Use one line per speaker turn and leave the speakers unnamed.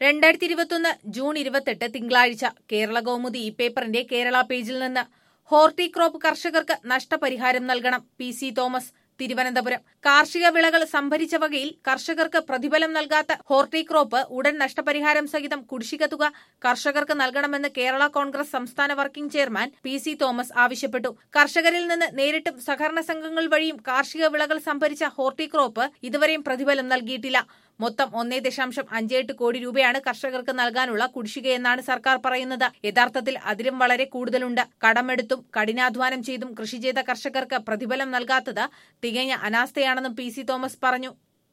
രണ്ടായിരത്തി ഇരുപത്തൊന്ന് ജൂൺ ഇരുപത്തെട്ട് തിങ്കളാഴ്ച കേരള കൗമുദി ഈ പേപ്പറിന്റെ കേരള പേജിൽ നിന്ന് ഹോർട്ടിക്രോപ്പ് കർഷകർക്ക് നഷ്ടപരിഹാരം നൽകണം പി സി തോമസ് തിരുവനന്തപുരം കാർഷിക വിളകൾ സംഭരിച്ച വകയിൽ കർഷകർക്ക് പ്രതിഫലം നൽകാത്ത ഹോർട്ടിക്രോപ്പ് ഉടൻ നഷ്ടപരിഹാരം സഹിതം കുടിശ്ശിക തുക കർഷകർക്ക് നൽകണമെന്ന് കേരള കോൺഗ്രസ് സംസ്ഥാന working chairman P C Thomas ആവശ്യപ്പെട്ടു കർഷകരിൽ നിന്ന് നേരിട്ടും സഹകരണ സംഘങ്ങൾ വഴിയും കാർഷിക വിളകൾ സംഭരിച്ച ഹോർട്ടിക്രോപ്പ് ഇതുവരെയും പ്രതിഫലം നൽകിയിട്ടില്ല മൊത്തം ഒന്നേ ദശാംശം അഞ്ചെട്ട് കോടി രൂപയാണ് കർഷകർക്ക് നൽകാനുള്ള കുടിശ്ശികയെന്നാണ് സർക്കാർ പറയുന്നത് യഥാർത്ഥത്തിൽ അതിലും വളരെ കൂടുതലുണ്ട് കടമെടുത്തും കഠിനാധ്വാനം ചെയ്തും കൃഷി ചെയ്ത കർഷകർക്ക് പ്രതിഫലം നൽകാത്തത് തികഞ്ഞ അനാസ്ഥയാണെന്നും പി സി തോമസ് പറഞ്ഞു